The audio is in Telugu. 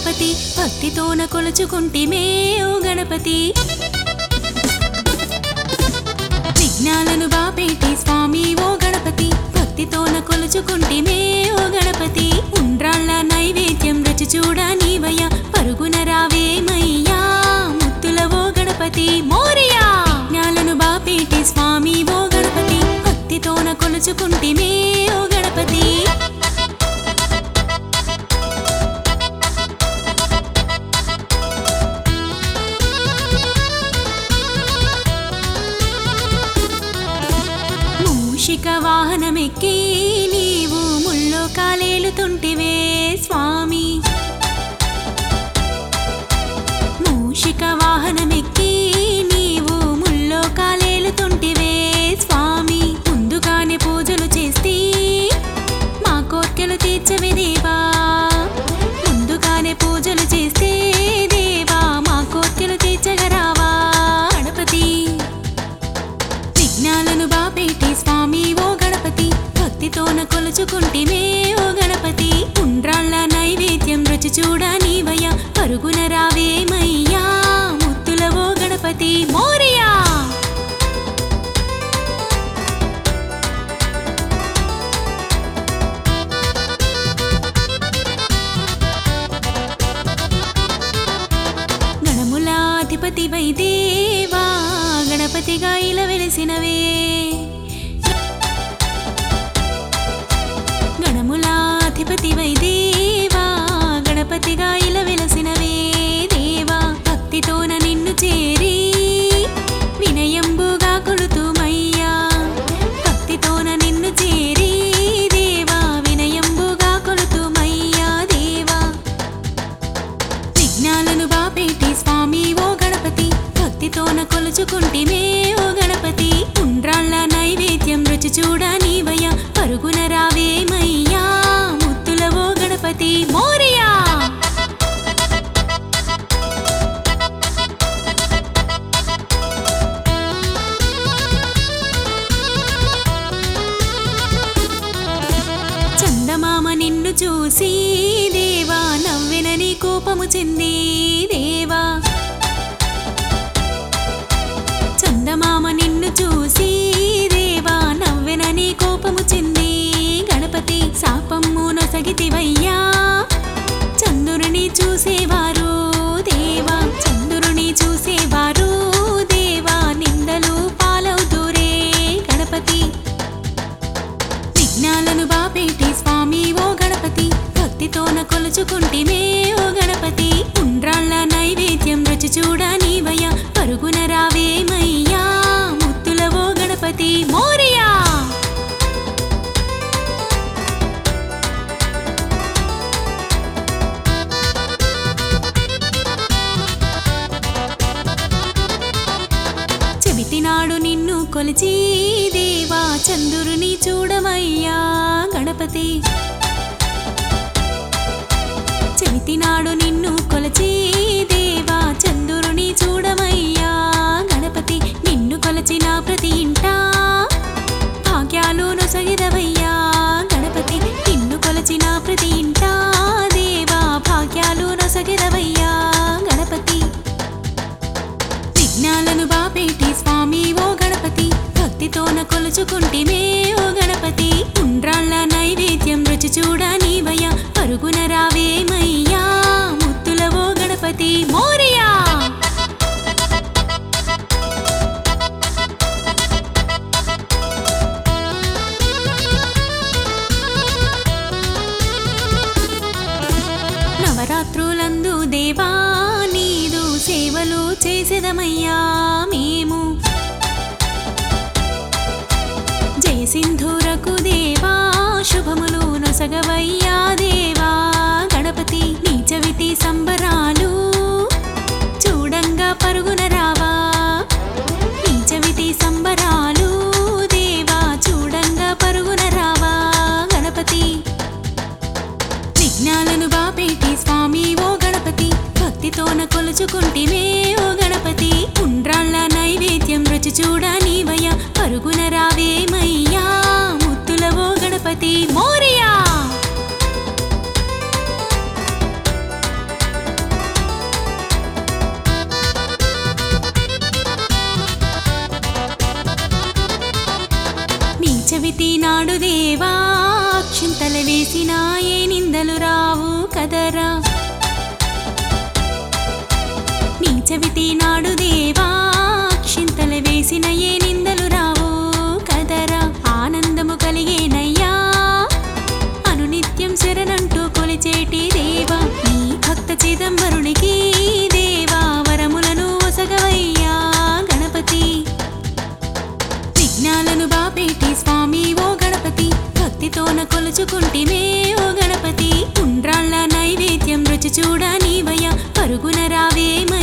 గణపతి భక్తితోన కొలుచుకుంటిమే ఓ గణపతి విఘ్నాలను బాపేటి స్వామి ఓ గణపతి భక్తితోన కొలుచుకుంటిమే ఓ గణపతి ఉండ్రాళ్ళ నైవేద్యం రుచి చూడ నీవయ్య పరుగున రావేమయ్యా ముత్తుల ఓ గణపతి మోరియా విఘ్నాలను బాపేటి స్వామి ఓ గణపతి భక్తితోన కొలుచుకుంటిమే ఓ గణపతి మూషిక వాహనమెక్కి నీవు ముల్లో కాలేలుతుంటివే స్వామి మూషిక వాహనమెక్కి నీవు ముల్లో కాలేలుతుంటివే స్వామి ముందుగానే పూజలు చేస్తే మా కోర్కెలు తీర్చవే దేవా ముందుగానే పూజలు చేస్తే దేవా మా కోర్కెలు తీర్చగరావా గణపతి విఘ్నాలను బాపేటి స్వామి ఓ గణపతి భక్తితోన కొలుచుకుంటిమే ఓ గణపతి ఉండ్రాళ్ళ నైవేద్యం రుచి చూడ నీవయ్య పరుగున రావేమయ్యా ముత్తుల ఓ గణపతి మోరియా గణములాధిపతి వైదేవా గణపతిగా ఇలా వెలిసినవే గణములాధిపతి వైదేవా గణపతిగా ఇలా వెలసినవే దేవా భక్తితోన నిన్ను చేరి వినయంబుగా కొలుతుమయ్యా భక్తితోన నిన్ను చేరి దేవా వినయంబుగా కొలుతుమయ్యా దేవా విఘ్నాలను బాపేటి స్వామి ఓ గణపతి భక్తితోన కొలుచుకుంటిమే ఓ గణపతి ఉండ్రాళ్ళ నైవేద్యం రుచి చూడ నీవయ్య పరుగున రావేమయ్యా ముత్తుల ఓ గణపతి మోరియా చందమామ నిన్ను చూసి దేవా నవ్వెనని కోపము చెంది దేవా చందమామ నిన్ను చూసి దేవా నవ్వెనని కోపము చెంది గణపతి శాపమ్ము నొసగితివయ్యా చంద్రుని చూసేవారు దేవా చంద్రుని చూసేవారు దేవా నిందలు పాలవుతురే గణపతి విఘ్నాలను బాపేటి స్వామి ఓ గణపతి భక్తితోన కొలుచుకుంటిమే ఓ గణపతి ఉండ్రాళ్ళ నైవేద్యం రుచి చూడ నీవయ్య పరుగున రావేమయ్యా ముత్తుల ఓ గణపతి మోరియా చెవితినాడు నిన్ను కొలిచి దేవా చంద్రుని చూడమయ్యా గణపతి చెవితినాడు నిన్ను కొలచి దేవా చంద్రుని చూడమయ్యా గణపతి నిన్ను కొలచిన ప్రతి ఇంట భాగ్యాలు నొసగిదవయ్యా గణపతి నిన్ను కొలచిన ప్రతి ఇంట దేవా భాగ్యాలు నొసగిదవయ్యా గణపతి విఘ్నాలను బాపేటి స్వామి ఓ గణపతి భక్తితోన కొలుచుకుంటిమే ఓ గణపతి ఉండ్రాళ్ళ నైవేద్యం రుచి చూడ నీవయ్య పరుగున రావేమయ్యా ముత్తుల ఓ గణపతి మోరియా నవరాత్రులందు దేవా నీదు సేవలు చేసేదమయ్యా మేము జయసింధూరకు దేవా శుభములు నొసగవయ్యా దేవా గణపతి నీచవితి సంబరాలు చూడంగా పరుగున రావా నీచవితి సంబరాలు దేవా చూడంగా పరుగున రావా గణపతి విఘ్నాలను బాపేటి స్వామి ఓ గణపతి భక్తితోన కొలుచుకుంటిమే ఓ గణపతి ఉండ్రాళ్ళ నైవేద్యం రుచి చూడ నీవయ్య పరుగున రావేమయ్యా ముత్తుల ఓ గణపతి మోరియా వేసినా ఏ నిందలు రావు కదరా నీ చెవిటి నాడు దేవా క్షింతలు వేసిన ఏ నిందలు రావు కదరా ఆనందము కలిగేనయ్యా అనునిత్యం శరణంటూ కొలిచేటి దేవా నీ భక్త చిదంబరునికి దేవా వరములను ఒసగవయ్యా గణపతి విఘ్నాలను బాపేటి స్వామి ఓ గణపతి భక్తితోన కొలుచుకుంటిమే ఓ గణపతి ఉండ్రాళ్ళ నైవేద్యం రుచి చూడ నీవయ్య పరుగున రావేమయ్యా